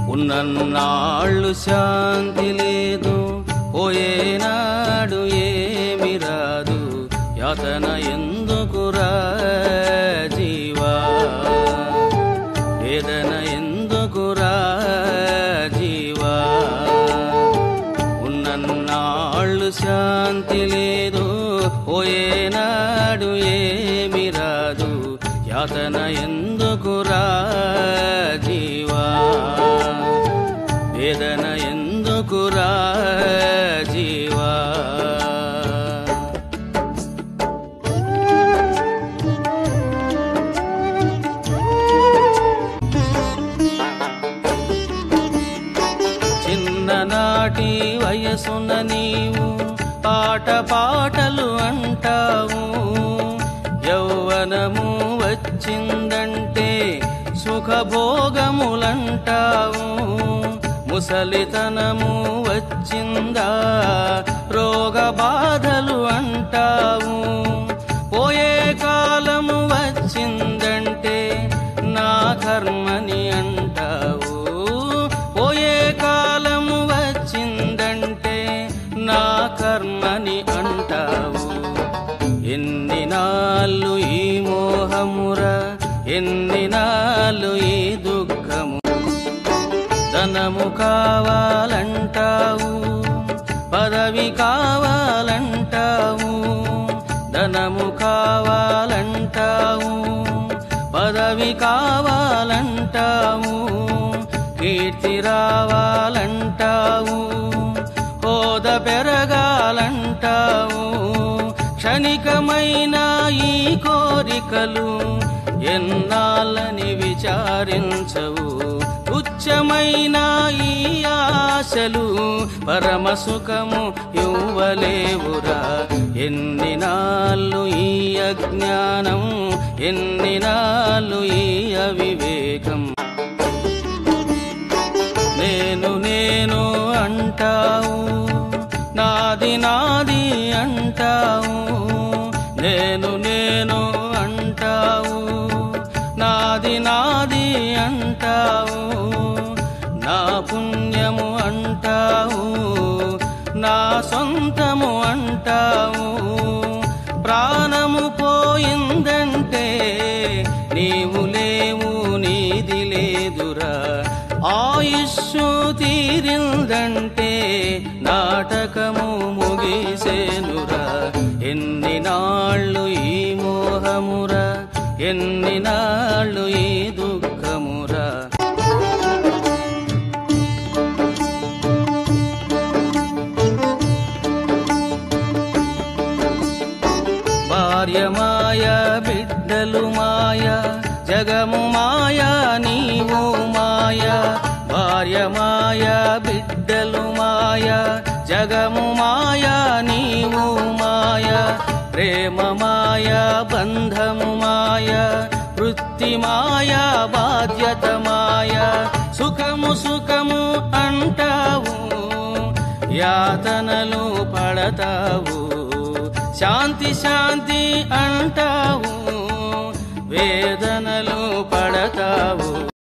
ఉన్నన్నాళ్ళు శాంతి లేదు పోయేనాడు ఏమి రాదు యాతన ఎందుకురా జీవా వేదన ఎందుకురా జీవా ఉన్నన్నాళ్ళు శాంతి లేదు పోయేనాడు ఏమి రాదు యాతన ఎందుకురా జీవా వేదన ఎందుకురా జీవా చిన్ననాటి వయసున నీవు పాట పాటలు అంటావు యౌవనము వచ్చిందంటే సుఖభోగములంటావు ముసలితనము వచ్చిందా రోగ బాధలు అంటావు పోయే కాలము వచ్చిందంటే నా కర్మని అంటావు పోయే కాలము వచ్చిందంటే నా కర్మని అంటావు ఎన్ని నాళ్ళు ఈ మోహమురా ఎన్ని నాళ్ళు ఈ దుఃఖము ధనము కావాలంటావు పదవి కావాలంటావు ధనము కావాలంటావు పదవి కావాలంటావు కీర్తి రావాలంటావు హోద పెరగాలంటావు క్షణికమైన ఈ కోరికలు ఎన్నాళ్ళని విచారించవు తుచ్చమైన ఈ ఆశలు పరమ సుఖము ఇవ్వలేవురా ఎన్ని నాళ్ళు ఈ అజ్ఞానం ఎన్ని నాళ్ళు ఈ అవివేకం నేను నేను అంటావు నాది నాది అంటావు నేను నేను అంటావు నాది నాది అంటావు నా పుణ్యము అంటావు నా సొంతము అంటావు ప్రాణము పోయిందంటే నీవు లేవు నీది లేదురా ఆయుష్షు తీరిందంటే నాటకము ముగిసేనురా ఎన్ని నాళ్ళు ఈ మోహమురా ఎన్ని నాళ్ళు ఈ దుఃఖమురా భార్య మాయ బిడ్డలు మాయ జగము మాయ నీవు మాయ భార్య మాయ బిడ్డలు మాయ జగము మాయ నీవు మాయ ప్రేమ మాయ బంధము మాయ వృత్తి మాయ బాధ్యత మాయ సుఖము సుఖము అంటావు యాతనలు పడతావు శాంతి శాంతి అంటావు వేదనలు పడతావు